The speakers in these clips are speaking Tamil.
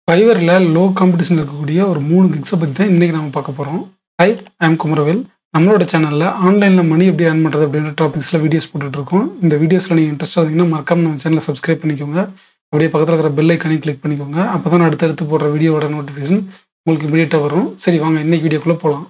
ஃபைவரில் லோ காம்படிஷன் இருக்கக்கூடிய ஒரு மூணு கிக்ஸை பற்றி தான் இன்றைக்கி நம்ம பார்க்க போகிறோம் ஹை ஐம் குமரவேல் நம்மளோட சேனலில் ஆன்லைனில் மணி எப்படி ஏர்ன் பண்ணுறது அப்படின்ற டாபிக்ஸில் வீடியோஸ் போட்டுட்ருக்கோம் இந்த வீடியோஸில் நீங்கள் இன்ட்ரெஸ்ட் இருந்தீங்கன்னா மறக்காம நம்ம சேனலை சப்ஸ்கிரைப் பண்ணிக்கோங்க அப்படியே பக்கத்தில் இருக்கிற பெல் ஐக்கனையும் கிளிக் பண்ணிக்கோங்க அப்போ தான் அடுத்தடுத்து போடுற வீடியோவோட நோட்டிஃபிகேஷன் உங்களுக்கு இமீடியட்டாக வரும் சரி வாங்க இன்னைக்கு வீடியோக்குள்ளே போகலாம்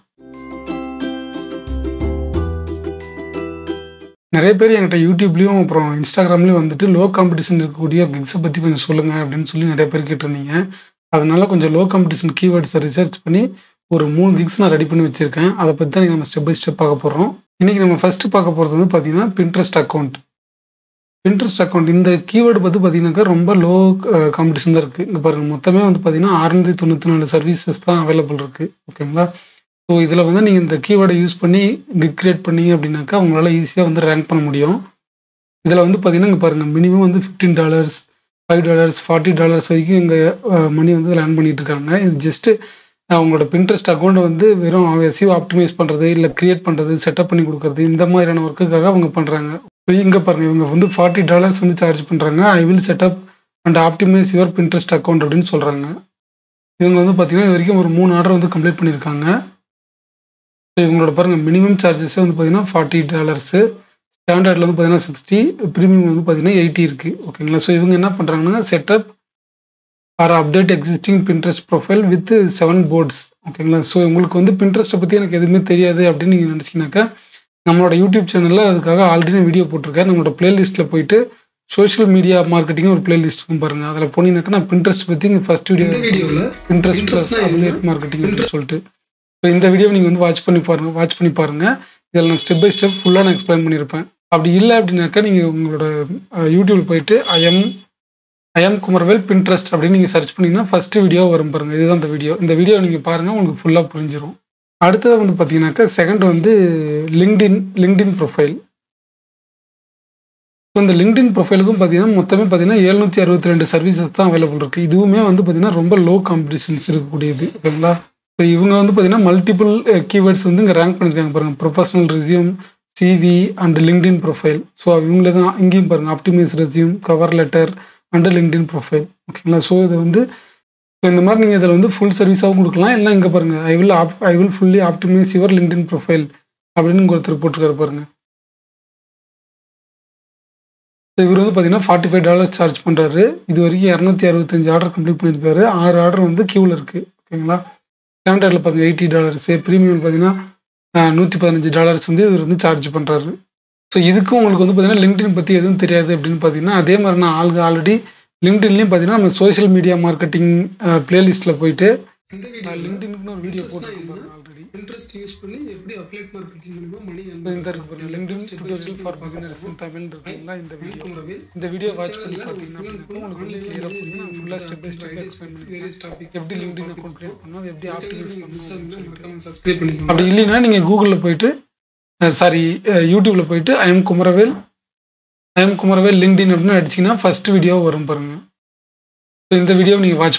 நிறைய பேர் என்கிட்ட யூடியூப்லேயும் அப்புறம் இன்ஸ்டாகிராம்லேயும் வந்துட்டு லோ காம்படிஷன் இருக்கக்கூடிய கிக்ஸை பற்றி கொஞ்சம் சொல்லுங்கள் அப்படின்னு சொல்லி நிறைய பேர் கேட்டிருந்தீங்க அதனால கொஞ்சம் லோ காம்படிஷன் கீவேர்ட்ஸை ரிசர்ச் பண்ணி ஒரு மூணு கிக்ஸ் நான் ரெடி பண்ணி வச்சுருக்கேன் அதை பற்றி தான் நம்ம ஸ்டெப் பை ஸ்டெப் பார்க்க போகிறோம் இன்றைக்கி நம்ம ஃபஸ்ட்டு பார்க்க போகிறது வந்து பார்த்தீங்கன்னா பின்ட்ரெஸ்ட் அக்கௌண்ட் பின்ட்ரெஸ்ட் அக்கௌண்ட் இந்த கீவேர்டு பற்றி பார்த்தீங்கன்னாக்கா ரொம்ப லோ காம்படிஷன் தான் இருக்குது இங்கே பாருங்கள் மொத்தமே வந்து பார்த்தீங்கன்னா அறுநூற்றி தொண்ணூற்றி நாலு சர்வீசஸ் தான் அவைலபிள் இருக்குது ஓகேங்களா ஸோ இதில் வந்து நீங்கள் இந்த கீவேர்டை யூஸ் பண்ணி கிக் கிரியேட் பண்ணீங்க அப்படின்னாக்கா உங்களால் ஈஸியாக வந்து ரேங்க் பண்ண முடியும் இதில் வந்து பார்த்தீங்கன்னா இங்கே பாருங்கள் மினிமம் வந்து fifteen dollars five dollars forty dollars வரைக்கும் இங்கே மணி வந்து லேர்ன் பண்ணிட்டு இருக்காங்க இது ஜஸ்ட்டு அவங்களோட பின்ட்ரெஸ்ட் அக்கௌண்ட்டை வந்து வெறும் எஸ்யூ ஆப்டிமைஸ் பண்ணுறது இல்லை கிரியேட் பண்ணுறது செட்டப் பண்ணி கொடுக்குறது இந்த மாதிரியான ஒர்க்குக்காக அவங்க பண்ணுறாங்க ஸோ இங்கே பாருங்கள் இவங்க வந்து ஃபார்ட்டி டாலர்ஸ் வந்து சார்ஜ் பண்ணுறாங்க I will set up and optimise your Pinterest account அப்படின்னு சொல்கிறாங்க இவங்க வந்து பார்த்தீங்கன்னா இது வரைக்கும் ஒரு மூணு ஆர்டர் வந்து கம்ப்ளீட் பண்ணியிருக்காங்க ஸோ இவங்களோட பாருங்கள் மினிமம் சார்ஜஸே வந்து பார்த்தீங்கன்னா ஃபார்ட்டி டாலர்ஸு ஸ்டாண்டர்டில் வந்து பார்த்தீங்கன்னா சிக்ஸ்டி ப்ரீமியம் வந்து பார்த்தீங்கன்னா எயிட்டி இருக்குது ஓகேங்களா ஸோ இவங்க என்ன பண்ணுறாங்கன்னா set up or update existing Pinterest profile with seven boards ஓகேங்களா ஸோ உங்களுக்கு வந்து பின்ட்ரெஸ்ட்டை பற்றி எனக்கு எதுவுமே தெரியாது அப்படின்னு நீங்கள் நினச்சிங்கனாக்கா நம்மளோட யூடியூப் சேனலில் அதுக்காக ஆல்ரெடி நான் வீடியோ போட்டிருக்கேன் நம்மளோட பிளேலிஸ்ட்டில் போயிட்டு சோஷியல் மீடியா மார்க்கெட்டிங் ஒரு பிளேலிஸ்ட் இருக்கும் பாருங்கள் அதில் போனீங்கன்னாக்கா நான் பின்ட்ரெஸ்ட் பற்றி இங்கே ஃபஸ்ட் வீடியோ வீடியோவில் பின்ட்ரெஸ்ட் ப்ளஸ் அப்டேட் மார்க்கெட்டிங் சொல்லிட்டு ஸோ இந்த வீடியோ நீங்கள் வந்து வாட்ச் பண்ணி பாருங்கள் வாட்ச் பண்ணி பாருங்கள் இதில் நான் ஸ்டெப் பை ஸ்டெப் ஃபுல்லாக நான் எக்ஸ்பிளைன் பண்ணியிருப்பேன் அப்படி இல்லை அப்படின்னாக்கா நீங்கள் உங்களோட யூடியூப் போயிட்டு ஐஎம் ஐஎம் குமரவேல் பின்ட்ரெஸ்ட் அப்படின்னு நீங்கள் சர்ச் பண்ணிங்கன்னா ஃபஸ்ட்டு வீடியோ வரும் பாருங்கள் இதுதான் இந்த வீடியோ இந்த வீடியோ நீங்கள் பாருங்கள் உங்களுக்கு ஃபுல்லாக புரிஞ்சிடும் அடுத்தது வந்து பார்த்தீங்கன்னாக்கா செகண்ட் வந்து லிங்க்டின் லிங்க்டின் ப்ரொஃபைல் ஸோ இந்த லிங்க்டின் ப்ரொஃபைலுக்கும் பார்த்தீங்கன்னா மொத்தமே பார்த்தீங்கன்னா எழுநூற்றி அறுபத்தி ரெண்டு சர்வீசஸ் தான் அவைலபிள் இருக்குது இதுவுமே வந்து பார்த்தீங்கன்னா ரொம்ப லோ காம்படிஷன்ஸ் இருக்கக்கூடியது ஓகேங்களா ஸோ இவங்க வந்து பார்த்தீங்கன்னா மல்டிபிள் கீவேர்ட்ஸ் வந்து இங்கே ரேங்க் பண்ணியிருக்காங்க பாருங்கள் professional resume CV and LinkedIn profile so இவங்களே தான் இங்கேயும் பாருங்கள் optimise resume cover letter and LinkedIn profile ஓகேங்களா ஸோ இது வந்து ஸோ இந்த மாதிரி நீங்கள் இதில் வந்து ஃபுல் சர்வீஸாகவும் கொடுக்கலாம் இல்லை இங்கே பாருங்கள் I will op I will fully optimise your LinkedIn profile அப்படின்னு ஒருத்தர் போட்டிருக்காரு பாருங்கள் ஸோ இவர் வந்து பார்த்தீங்கன்னா ஃபார்ட்டி ஃபைவ் டாலர்ஸ் சார்ஜ் பண்ணுறாரு இது வரைக்கும் இரநூத்தி அறுபத்தஞ்சு ஆர்டர் கம்ப்ளீட் பண்ணியிருக்காரு ஆறு ஆர்டர் வந்து க்யூவில் இருக்குது ஓகேங்களா ஸ்டாண்டர்டில் பாருங்கள் எயிட்டி டாலர்ஸு ப்ரீமியம் பார்த்தீங்கன்னா நூற்றி பதினஞ்சு டாலர்ஸ் வந்து இவர் வந்து சார்ஜ் பண்ணுறாரு ஸோ இதுக்கும் உங்களுக்கு வந்து பார்த்தீங்கன்னா லிங்க்டின் பற்றி எதுவும் தெரியாது அப்படின்னு பார்த்தீங்கன்னா அதே மாதிரி நான் ஆளுங்க ஆல்ரெடி லிங்க்டின்லேயும் பார்த்தீங்கன்னா நம்ம சோஷியல் மீடியா மார்க்கெட்டிங் பிளேலிஸ்ட்டில் போயிட்டு லிங்க்டினுக்குன்னு ஒரு வீடியோ போட்டுருக்கேன் ஆல்ரெடி இன்ட்ரெஸ்ட் யூஸ் பண்ணி எப்படி அஃப்லேட் மார்க்கெட்டிங் மூலமா மணி இந்த இருக்கு பாருங்க LinkedIn tutorial for beginners Tamil இருக்குங்களா இந்த வீடியோ இந்த வீடியோ வாட்ச் பண்ணி பார்த்தீங்கன்னா உங்களுக்கு வந்து கிளியராக புரியும் நான் ஃபுல்லாக ஸ்டெப் பை ஸ்டெப் எக்ஸ்பிளைன் பண்ணி வேரியஸ் டாபிக் எப்படி லிங்க்டின் அக்கௌண்ட் கிரியேட் பண்ணணும் அது எப்படி ஆப்டிமைஸ் பண்ணணும் சப்ஸ்கிரைப் பண்ணிக்கோங்க அப்படி இல்லைன்னா நீங்கள் கூகுளில் போயிட்டு சாரி யூடியூப்பில் போயிட்டு I'm Kumaravel I'm Kumaravel LinkedIn அப்படின்னு அடிச்சிங்கன்னா ஃபஸ்ட் வீடியோ வரும் பாருங்கள் ஸோ இந்த வீடியோவை நீங்கள் வாட்ச்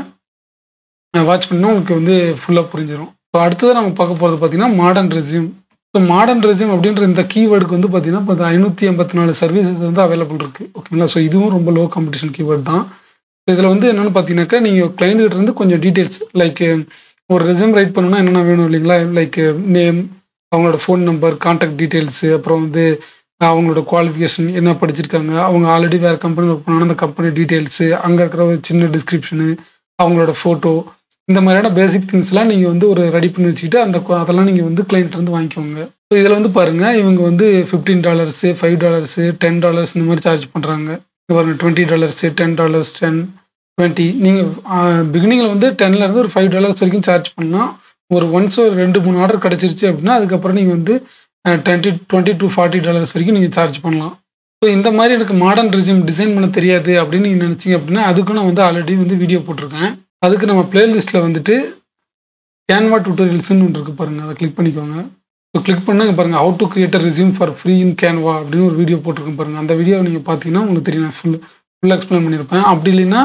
பண்ணுங்கள் வாட்ச் பண்ணால் உங்களுக்கு வந்து ஃபுல்லாக புரிஞ்சிடும் ஸோ அடுத்தது நம்ம பார்க்க போகிறது பார்த்தீங்கன்னா modern resume so modern resume அப்படின்ற இந்த கீவேர்டுக்கு வந்து பார்த்தீங்கன்னா இப்போ ஐநூற்றி எண்பத்தி நாலு சர்வீசஸ் வந்து அவைலபிள் இருக்குது ஓகேங்களா ஸோ இதுவும் ரொம்ப லோ காம்படிஷன் கீவேர்டு தான் இதில் வந்து என்னென்னு பார்த்தீங்கன்னாக்கா நீங்கள் கிளைண்ட்கிட்ட இருந்து கொஞ்சம் டீட்டெயில்ஸ் லைக் ஒரு ரெசியூம் ரைட் பண்ணணும்னா என்னென்ன வேணும் இல்லைங்களா லைக் நேம் அவங்களோட ஃபோன் நம்பர் கான்டாக்ட் டீட்டெயில்ஸு அப்புறம் வந்து அவங்களோட குவாலிஃபிகேஷன் என்ன படிச்சிருக்காங்க அவங்க ஆல்ரெடி வேறு கம்பெனி ஒர்க் பண்ணாலும் அந்த கம்பெனி டீட்டெயில்ஸு அங்கே இருக்கிற ஒரு சின்ன டிஸ்கிரிப்ஷனு அவங்களோட ஃபோட்டோ இந்த மாதிரியான பேசிக் திங்ஸ்லாம் நீங்கள் வந்து ஒரு ரெடி பண்ணி வச்சுக்கிட்டு அந்த அதெல்லாம் நீங்கள் வந்து கிளைண்ட் இருந்து வாங்கிக்கோங்க ஸோ இதில் வந்து பாருங்கள் இவங்க வந்து fifteen dollars five dollars ten dollars இந்த மாதிரி சார்ஜ் பண்ணுறாங்க பாருங்கள் twenty dollars ten dollars ten twenty நீங்கள் பிகினிங்கில் வந்து டென்லேருந்து ஒரு ஃபைவ் டாலர்ஸ் வரைக்கும் சார்ஜ் பண்ணலாம் ஒரு ஒன்ஸ் ஒரு ரெண்டு மூணு ஆர்டர் கிடச்சிருச்சு அப்படின்னா அதுக்கப்புறம் நீங்கள் வந்து twenty twenty to forty dollars வரைக்கும் நீங்கள் சார்ஜ் பண்ணலாம் ஸோ இந்த மாதிரி எனக்கு மாடர்ன் ரெசியூம் டிசைன் பண்ண தெரியாது அப்படின்னு நீங்கள் நினச்சிங்க அப்படின்னா அதுக்கும் நான் வந்து ஆல்ரெடி வந்து வீடியோ போட்டிருக்கேன் அதுக்கு நம்ம பிளேலிஸ்ட்டில் வந்துட்டு கேன்வா டுட்டோரியல்ஸ்னு ஒன்று இருக்குது பாருங்கள் அதை கிளிக் பண்ணிக்கோங்க ஸோ கிளிக் பண்ணாங்க பாருங்கள் how to create resume for free in Canva அப்படின்னு ஒரு வீடியோ போட்டிருக்கேன் பாருங்கள் அந்த வீடியோ நீங்கள் பார்த்தீங்கன்னா உங்களுக்கு தெரியும் நான் ஃபுல் ஃபுல்லாக எக்ஸ்பிளைன் பண்ணியிருப்பேன் அப்படி இல்லைன்னா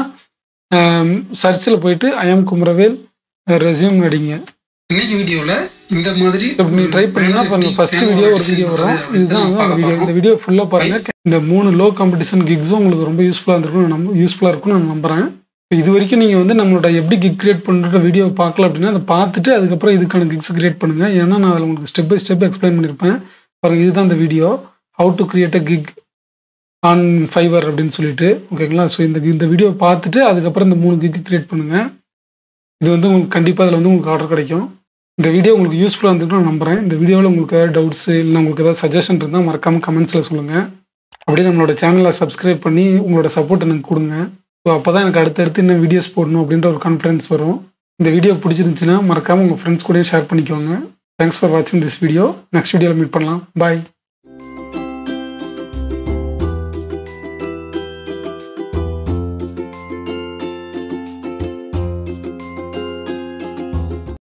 சர்ச்சில் போயிட்டு ஐஎம் குமரவேல் ரெசியூம் அடிங்க இன்னைக்கு வீடியோல இந்த மாதிரி இப்போ நீங்கள் ட்ரை பண்ணீங்கன்னா பாருங்கள் ஃபஸ்ட்டு வீடியோ ஒரு வீடியோ வரும் இதுதான் வந்து அந்த வீடியோ இந்த வீடியோ ஃபுல்லாக பாருங்கள் இந்த மூணு லோ காம்படிஷன் கிக்ஸும் உங்களுக்கு ரொம்ப யூஸ்ஃபுல்லாக இருந்திருக்கும் நான் நம்ப யூஸ்ஃபுல்லாக இருக்கும்னு நான் நம்புகிறேன் இது வரைக்கும் நீங்கள் வந்து நம்மளோட எப்படி கிக் கிரியேட் பண்ணுற வீடியோ பார்க்கல அப்படின்னா அதை பார்த்துட்டு அதுக்கப்புறம் இதுக்கான கிக்ஸ் கிரியேட் பண்ணுங்கள் ஏன்னா நான் அதில் உங்களுக்கு ஸ்டெப் பை ஸ்டெப் எக்ஸ்பிளைன் பண்ணியிருப்பேன் பாருங்கள் இதுதான் இந்த video how to create a gig on Fiverr அப்படின்னு சொல்லிட்டு ஓகேங்களா ஸோ இந்த இந்த வீடியோ பார்த்துட்டு அதுக்கப்புறம் இந்த மூணு கிக் கிரியேட் பண்ணுங்கள் இது வந்து உங்களுக்கு கண்டிப்பாக அதில் வந்து உங்களுக்கு ஆர்டர் கிடைக்கும் இந்த வீடியோ உங்களுக்கு யூஸ்ஃபுல்லாக இருந்துட்டு நான் நம்புகிறேன் இந்த வீடியோவில் உங்களுக்கு ஏதாவது டவுட்ஸ் இல்லை உங்களுக்கு ஏதாவது சஜஷன் இருந்தால் மறக்காமல் கமெண்ட்ஸில் சொல்லுங்கள் அப்படியே நம்மளோட சேனலை சப்ஸ்கிரைப் பண்ணி உங்களோட சப்போர்ட் எனக்கு கொடுங்க ஸோ அப்போ தான் எனக்கு அடுத்தடுத்து இன்னும் வீடியோஸ் போடணும் அப்படின்ற ஒரு கான்ஃபிடன்ஸ் வரும் இந்த வீடியோ பிடிச்சிருந்துச்சுன்னா மறக்காமல் உங்கள் ஃப்ரெண்ட்ஸ் கூடயும் ஷேர் பண்ணிக்கோங்க தேங்க்ஸ் ஃபார் வாட்சிங் திஸ் வீடியோ நெக்ஸ்ட் வீடியோவில் மீட் பண்ணலாம் பாய்